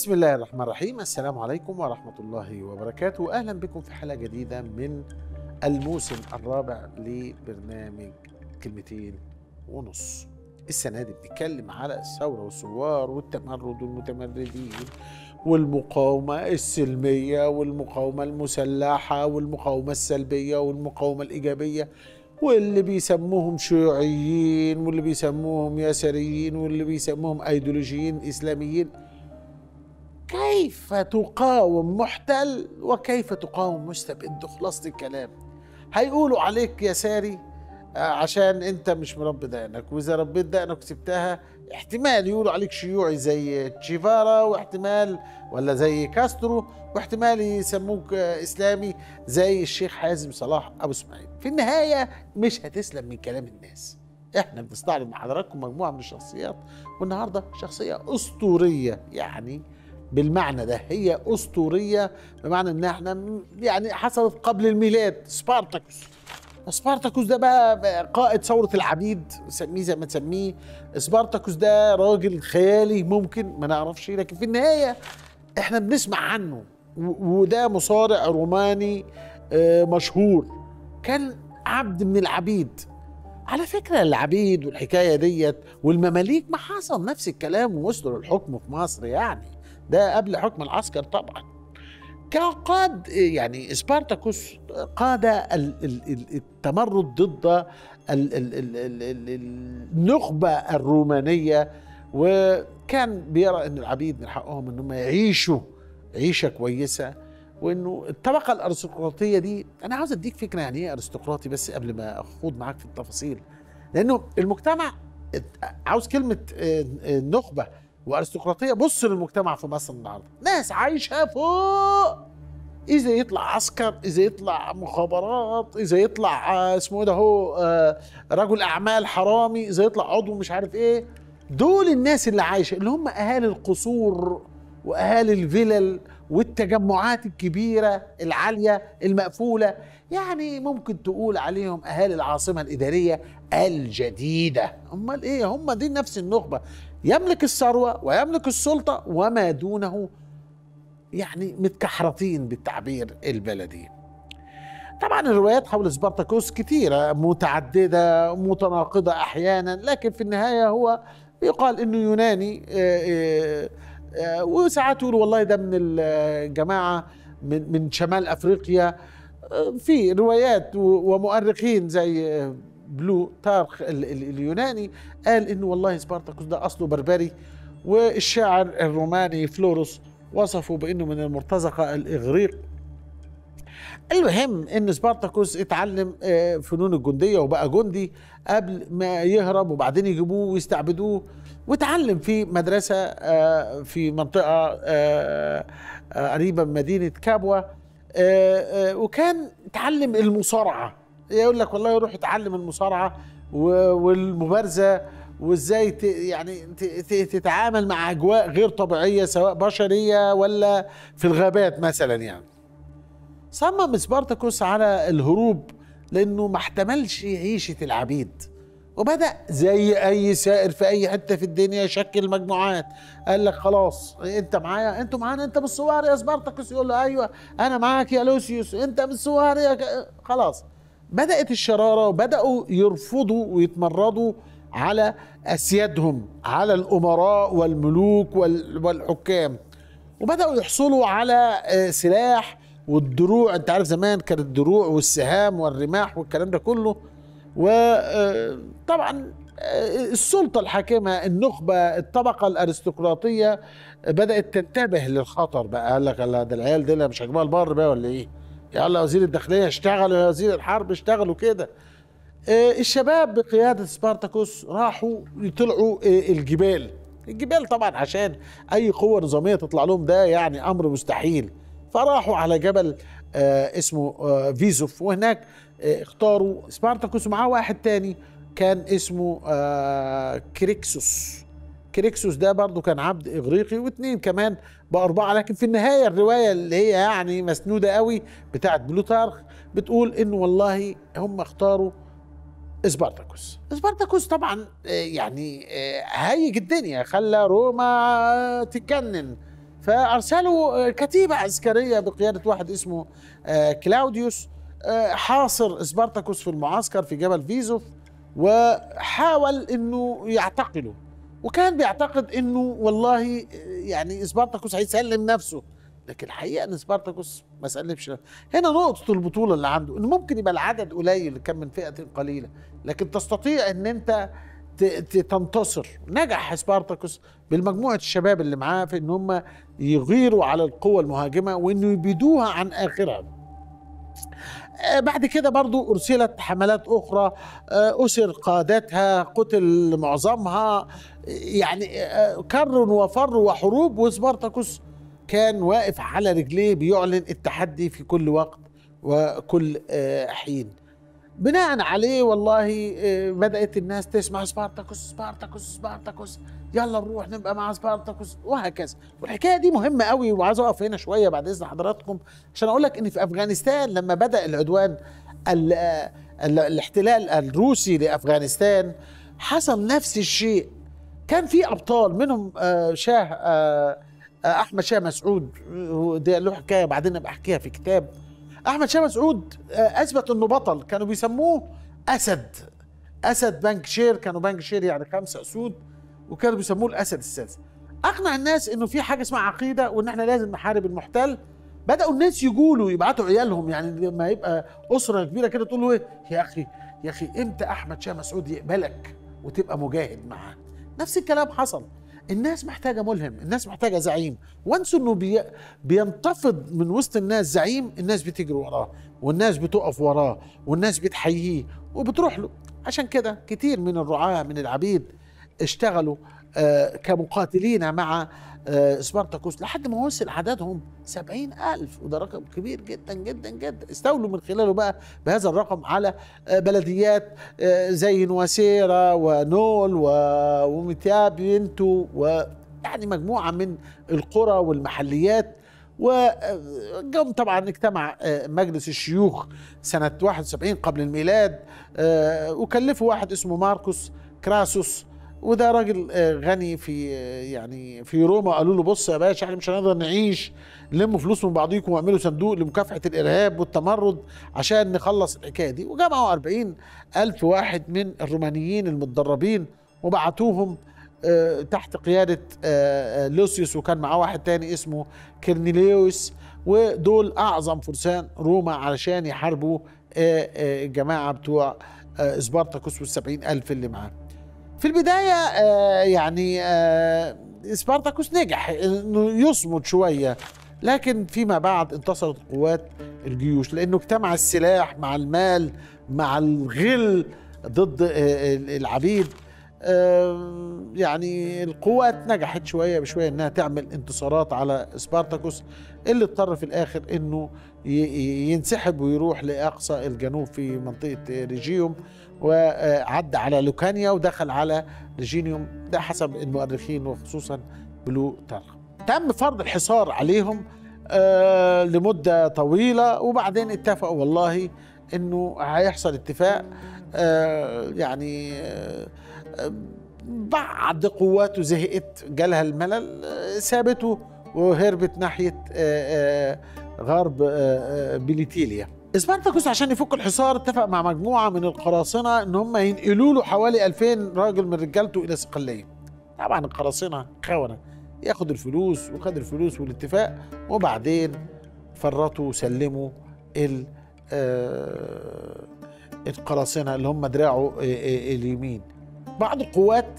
بسم الله الرحمن الرحيم السلام عليكم ورحمة الله وبركاته أهلا بكم في حلقة جديدة من الموسم الرابع لبرنامج كلمتين ونص السنة دي بنتكلم على الثورة والثوار والتمرد والمتمردين والمقاومة السلمية والمقاومة المسلحة والمقاومة السلبية والمقاومة الإيجابية واللي بيسموهم شيوعيين واللي بيسموهم يساريين واللي بيسموهم أيديولوجيين إسلاميين كيف تقاوم محتل وكيف تقاوم مستبد خلاصة الكلام هيقولوا عليك يساري آه، عشان انت مش مربي دقنك واذا ربيت دقنك وسبتها احتمال يقولوا عليك شيوعي زي تشيفارا واحتمال ولا زي كاسترو واحتمال يسموك آه، اسلامي زي الشيخ حازم صلاح ابو اسماعيل في النهايه مش هتسلم من كلام الناس احنا بنستعرض مع حضراتكم مجموعه من الشخصيات والنهارده شخصيه اسطوريه يعني بالمعنى ده هي اسطوريه بمعنى ان احنا م- يعني حصلت قبل الميلاد سبارتاكوس سبارتاكوس ده بقى بقى قائد ثوره العبيد سميه زي ما تسميه سبارتاكوس ده راجل خيالي ممكن ما نعرفش لكن في النهايه احنا بنسمع عنه و- وده مصارع روماني آه، مشهور كان عبد من العبيد على فكرة العبيد والحكاية ديت والمماليك ما حصل نفس الكلام ووصلوا للحكم في مصر يعني ده قبل حكم العسكر طبعا كقاد يعني سبارتاكوس قاد ال- ال- ال- التمرد ضد ال- ال- ال- ال- ال- النخبة الرومانية وكان بيرى ان العبيد من حقهم انهم يعيشوا عيشة كويسة وانه الطبقة الارستقراطية دي انا عاوز اديك فكرة يعني ايه ارستقراطي بس قبل ما اخوض معاك في التفاصيل لانه المجتمع عاوز كلمة آه، آه، نخبة وارستقراطيه بص للمجتمع في مصر النهارده ناس عايشه فوق اذا يطلع عسكر اذا يطلع مخابرات اذا يطلع آه، اسمه ايه ده هو آه، رجل اعمال حرامي اذا يطلع عضو مش عارف ايه دول الناس اللي عايشه اللي هم اهالي القصور واهالي الفلل والتجمعات الكبيره العاليه المقفوله يعني ممكن تقول عليهم اهالي العاصمه الاداريه الجديده امال ايه هم دي نفس النخبه يملك الثروه ويملك السلطه وما دونه يعني متكحرطين بالتعبير البلدي طبعا الروايات حول سبارتاكوس كثيرة متعددة متناقضة أحيانا لكن في النهاية هو يقال أنه يوناني آه، آه، آه، وساعات يقولوا والله ده من الجماعة من من شمال أفريقيا آه، في روايات و- ومؤرخين زي آه، بلو تارخ ال- ال- اليوناني قال انه والله سبارتاكوس ده اصله بربري والشاعر الروماني فلوروس وصفه بانه من المرتزقه الاغريق المهم ان سبارتاكوس اتعلم آه، فنون الجنديه وبقى جندي قبل ما يهرب وبعدين يجيبوه ويستعبدوه واتعلم في مدرسه آه، في منطقه آه، آه، قريبه من مدينه كابوا آه، آه، وكان اتعلم المصارعه يقول لك والله يروح يتعلم المصارعه و- والمبارزه وازاي ت- يعني ت- ت- تتعامل مع اجواء غير طبيعيه سواء بشريه ولا في الغابات مثلا يعني صمم سبارتاكوس على الهروب لانه ما احتملش عيشه العبيد وبدا زي اي سائر في اي حته في الدنيا يشكل مجموعات قال لك خلاص انت معايا انتوا معانا انت من الثوار يا سبارتاكوس يقول له ايوه انا معاك يا لوسيوس انت من الثوار يا ك... خلاص بدات الشراره وبداوا يرفضوا ويتمردوا على اسيادهم على الامراء والملوك وال... والحكام وبداوا يحصلوا على آه، سلاح والدروع انت عارف زمان كانت الدروع والسهام والرماح والكلام ده كله وطبعا السلطة الحاكمة النخبة الطبقة الأرستقراطية بدأت تنتبه للخطر بقى قال لك لا ده العيال دي مش هجيبها البر بقى ولا ايه؟ يلا وزير الداخلية اشتغل يا وزير الحرب اشتغلوا كده آه، الشباب بقيادة سبارتاكوس راحوا يطلعوا آه، الجبال الجبال طبعا عشان أي قوة نظامية تطلع لهم ده يعني أمر مستحيل فراحوا على جبل آه، اسمه آه، فيزوف وهناك آه، اختاروا سبارتاكوس ومعاه واحد تاني كان اسمه آه، كريكسوس كريكسوس ده برضو كان عبد إغريقي واثنين كمان بأربعة لكن في النهاية الرواية اللي هي يعني مسنودة قوي بتاعت بلوتارخ بتقول إنه والله هم اختاروا سبارتاكوس سبارتاكوس طبعا آه، يعني آه، هيج الدنيا خلى روما تتجنن فارسلوا كتيبه عسكريه بقياده واحد اسمه آه، كلاوديوس آه، حاصر سبارتاكوس في المعسكر في جبل فيزوف وحاول انه يعتقله وكان بيعتقد انه والله يعني سبارتاكوس هيسلم نفسه لكن الحقيقه ان سبارتاكوس ما سلمش هنا نقطه البطوله اللي عنده انه ممكن يبقى العدد قليل كان من فئه قليله لكن تستطيع ان انت تنتصر نجح سبارتاكوس بالمجموعه الشباب اللي معاه في ان هم يغيروا على القوه المهاجمه وانه يبيدوها عن اخرها آه، بعد كده برضو أرسلت حملات أخرى آه، أسر قادتها قتل معظمها يعني آه، كر وفر وحروب وسبارتاكوس كان واقف على رجليه بيعلن التحدي في كل وقت وكل حين بناء عليه والله بدأت الناس تسمع سبارتاكوس سبارتاكوس سبارتاكوس يلا نروح نبقى مع سبارتاكوس وهكذا والحكايه دي مهمه قوي وعايز اقف هنا شويه بعد اذن حضراتكم عشان اقول لك ان في افغانستان لما بدا العدوان ال ال الاحتلال الروسي لافغانستان حصل نفس الشيء كان في ابطال منهم آه، شاه آه، آه، احمد شاه مسعود ده له حكايه بعدين ابقى احكيها في كتاب احمد شاه مسعود اثبت انه بطل كانوا بيسموه اسد اسد بنك شير كانوا بنك شير يعني خمسه اسود وكانوا بيسموه الاسد السادس اقنع الناس انه في حاجه اسمها عقيده وان احنا لازم نحارب المحتل بداوا الناس يقولوا يبعتوا عيالهم يعني لما يبقى اسره كبيره كده تقول له ايه يا اخي يا اخي امتى احمد شاه مسعود يقبلك وتبقى مجاهد معاه نفس الكلام حصل الناس محتاجة ملهم الناس محتاجة زعيم وانسوا انه بي بينتفض من وسط الناس زعيم الناس بتجري وراه والناس بتقف وراه والناس بتحييه وبتروح له عشان كده كتير من الرعاة من العبيد اشتغلوا آه، كمقاتلين مع آه، سبارتاكوس لحد ما وصل عددهم سبعين ألف وده رقم كبير جدا جدا جدا استولوا من خلاله بقى بهذا الرقم على آه، بلديات زي نواسيرا ونول ومتياب ينتو ويعني مجموعة من القرى والمحليات وجم طبعا اجتمع مجلس الشيوخ سنة 71 قبل الميلاد وكلفوا واحد اسمه ماركوس كراسوس وده راجل آه، غني في آه، يعني في روما قالوا له بص يا باشا احنا مش هنقدر نعيش لموا فلوس من بعضيكم واعملوا صندوق لمكافحه الارهاب والتمرد عشان نخلص الحكايه دي وجمعوا 40 الف واحد من الرومانيين المتدربين وبعتوهم آه، تحت قياده لوسيوس وكان معاه واحد تاني اسمه كيرنيليوس ودول اعظم فرسان روما علشان يحاربوا الجماعه بتوع سبارتاكوس والسبعين ألف اللي معاه في البداية آه يعني آه سبارتاكوس نجح انه يصمد شوية لكن فيما بعد انتصرت قوات الجيوش لانه اجتمع السلاح مع المال مع الغل ضد آه العبيد آه يعني القوات نجحت شويه بشويه انها تعمل انتصارات على سبارتاكوس اللي اضطر في الاخر انه ينسحب ويروح لاقصى الجنوب في منطقه ريجيوم وعدى على لوكانيا ودخل على ريجينيوم ده حسب المؤرخين وخصوصا بلو تارخ تم فرض الحصار عليهم آه لمدة طويلة وبعدين اتفقوا والله انه هيحصل اتفاق آه يعني آه بعد قواته زهقت جالها الملل آه، سابته وهربت ناحية آه، آه، غرب بليتيليا سبارتاكوس عشان يفك الحصار اتفق مع مجموعه من القراصنه ان هم ينقلوا له حوالي 2000 راجل من رجالته الى صقليه طبعا القراصنه خونه ياخد الفلوس وخد الفلوس والاتفاق وبعدين فرطوا وسلموا ال آه القراصنه اللي هم دراعه آه، آه، اليمين بعض القوات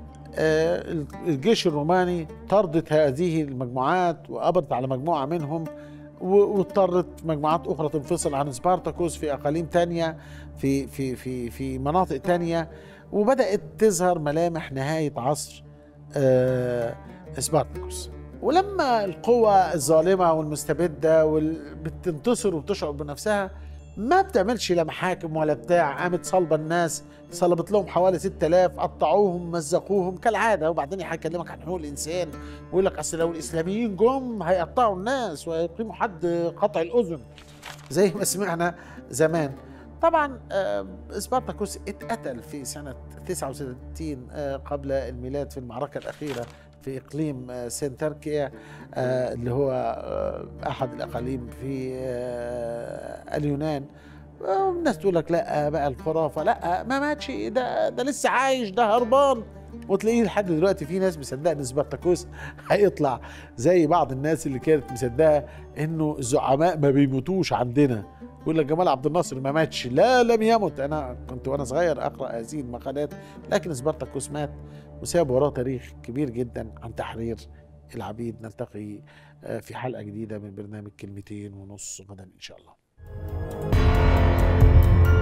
آه الجيش الروماني طردت هذه المجموعات وقبضت على مجموعه منهم واضطرت مجموعات اخرى تنفصل عن سبارتاكوس في اقاليم تانية في في في في مناطق تانية وبدات تظهر ملامح نهايه عصر آه سبارتاكوس ولما القوى الظالمه والمستبده بتنتصر وبتشعر بنفسها ما بتعملش لا محاكم ولا بتاع قامت صلبه الناس صلبت لهم حوالي 6000 قطعوهم مزقوهم كالعاده وبعدين هيكلمك عن حقوق الانسان ويقول لك اصل لو الاسلاميين جم هيقطعوا الناس ويقيموا حد قطع الاذن زي ما سمعنا زمان طبعا آه، سبارتاكوس اتقتل في سنه 69 آه، قبل الميلاد في المعركه الاخيره في اقليم آه، سنتركيا آه، اللي هو آه، احد الاقاليم في آه، اليونان آه، الناس تقول لك لا بقى الخرافه لا ما ماتش ده ده لسه عايش ده هربان وتلاقيه لحد دلوقتي في ناس مصدقه ان سبارتاكوس هيطلع زي بعض الناس اللي كانت مصدقه انه الزعماء ما بيموتوش عندنا يقول لك جمال عبد الناصر ما ماتش لا لم يمت انا كنت وانا صغير اقرا هذه المقالات لكن سبارتاكوس مات وساب وراه تاريخ كبير جدا عن تحرير العبيد نلتقي آه، في حلقه جديده من برنامج كلمتين ونص غدا ان شاء الله